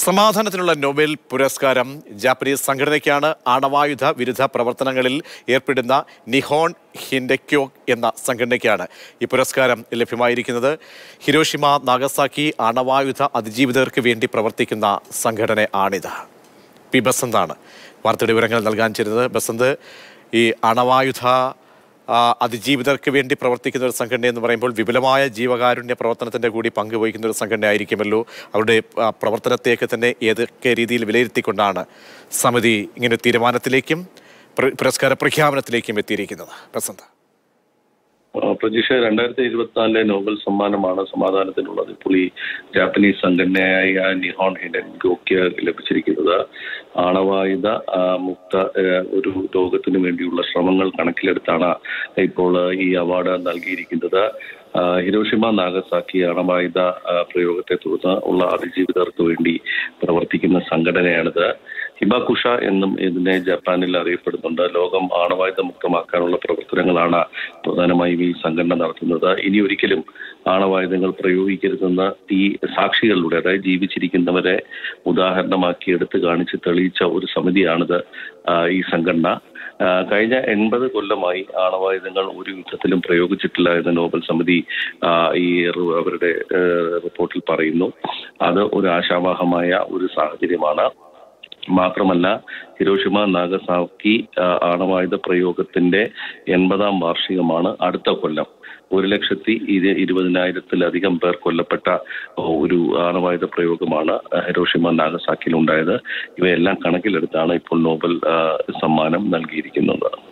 സമാധാനത്തിനുള്ള Nobel പുരസ്കാരം Japanese സംഘടനയ്ക്കാണ് ആണവായുധ വിരുദ്ധ പ്രവർത്തനങ്ങളിൽ ഏർപ്പെടുന്ന നിഹോൺ ഹിൻഡെക്യോ എന്ന സംഘടനയ്ക്കാണ് ഈ പുരസ്കാരം ലഭ്യമായിരിക്കുന്നത് ഹിരോഷിമ നാഗസാക്കി ആണവായുധ അതിജീവിതർക്ക് വേണ്ടി പ്രവർത്തിക്കുന്ന സംഘടന ആണിത് പി ബസന്താണ് വാർത്തയുടെ വിവരങ്ങൾ നൽകാൻ ചേരുന്നത് ബസന്ത് ഈ അണവായുധ ആ, അതിജീവിതർക്ക് വേണ്ടി പ്രവർത്തിക്കുന്ന ഒരു സംഘടന എന്ന് പറയുമ്പോൾ വിപുലമായ ജീവകാരുണ്യ പ്രവർത്തനത്തിന്റെ കൂടി പങ്കുവഹിക്കുന്ന ഒരു സംഘടന ആയിരിക്കുമല്ലോ അവരുടെ ആ, പ്രവർത്തനത്തെയൊക്കെ തന്നെ ഏതൊക്കെ രീതിയിൽ വിലയിരുത്തിക്കൊണ്ടാണ് സമിതി ഇങ്ങനെ തീരുമാനത്തിലേക്കും പ്ര- പുരസ്കാര പ്രഖ്യാപനത്തിലേക്കും എത്തിയിരിക്കുന്നത് ബസന്ത് ആ, പ്രജീഷ രണ്ടായിരത്തി ഇരുപത്തിനാലിലെ നോബൽ സമ്മാനമാണ് സമാധാനത്തിനുള്ളത് ഇപ്പോൾ ഈ ജാപ്പനീസ് സംഘടനയായ നിഹോൺ ഹിഡൻ ഗോക്യ ലഭിച്ചിരിക്കുന്നത് ആണവായുധ ആ, മുക്ത ആ, ഒരു ലോകത്തിനു വേണ്ടിയുള്ള ശ്രമങ്ങൾ കണക്കിലെടുത്താണ് ഇപ്പോൾ ആ, ഈ അവാർഡ് നൽകിയിരിക്കുന്നത് ആ, ഹിരോഷിമ നാഗസാക്കി അണവായുധ ആ, പ്രയോഗത്തെ തുടർന്ന് ഉള്ള അതിജീവിതർക്ക് വേണ്ടി പ്രവർത്തിക്കുന്ന സംഘടനയാണിത് ഹിബാകുഷ എന്നും ഇതിനെ ജപ്പാനിൽ അറിയപ്പെടുന്നുണ്ട് ലോകം ആണവായുധ മുക്തമാക്കാനുള്ള പ്രവർത്തനങ്ങളാണ് പ്രധാനമായും ഈ സംഘടന നടത്തുന്നത് ഇനി ഒരിക്കലും ആണവായുധങ്ങൾ പ്രയോഗിക്കരുതെന്ന് ഈ സാക്ഷികളിലൂടെ അതായത് ജീവിച്ചിരിക്കുന്നവരെ ഉദാഹരണമാക്കി എടുത്തു കാണിച്ച് തെളിയിച്ച ഒരു സമിതിയാണിത് ആ, ഈ സംഘടന ആ, കഴിഞ്ഞ എൺപത് കൊല്ലമായി ആണവായുധങ്ങൾ ഒരു യുദ്ധത്തിലും പ്രയോഗിച്ചിട്ടില്ല എന്ന് നോബൽ സമിതി ആ, ഈ റി- അവരുടെ ഏ, റിപ്പോർട്ടിൽ പറയുന്നു അത് ഒരു ആശാവാഹമായ ഒരു സാഹചര്യമാണ് മാത്രമല്ല ഹിരോഷിമ നാഗസാക്കി ആ, ആണവായുധ പ്രയോഗത്തിന്റെ എൺപതാം വാർഷികമാണ് അടുത്ത കൊല്ലം ഒരു ലക്ഷത്തി ഇത് ഇരുപതിനായിരത്തിലധികം പേർ കൊല്ലപ്പെട്ട ഒരു ആണവായുധ പ്രയോഗമാണ് ഹിരോഷിമ നാഗസാക്കിയിൽ ഉണ്ടായത് ഇവയെല്ലാം കണക്കിലെടുത്താണ് ഇപ്പോൾ നോബൽ ആ, സമ്മാനം നൽകിയിരിക്കുന്നത്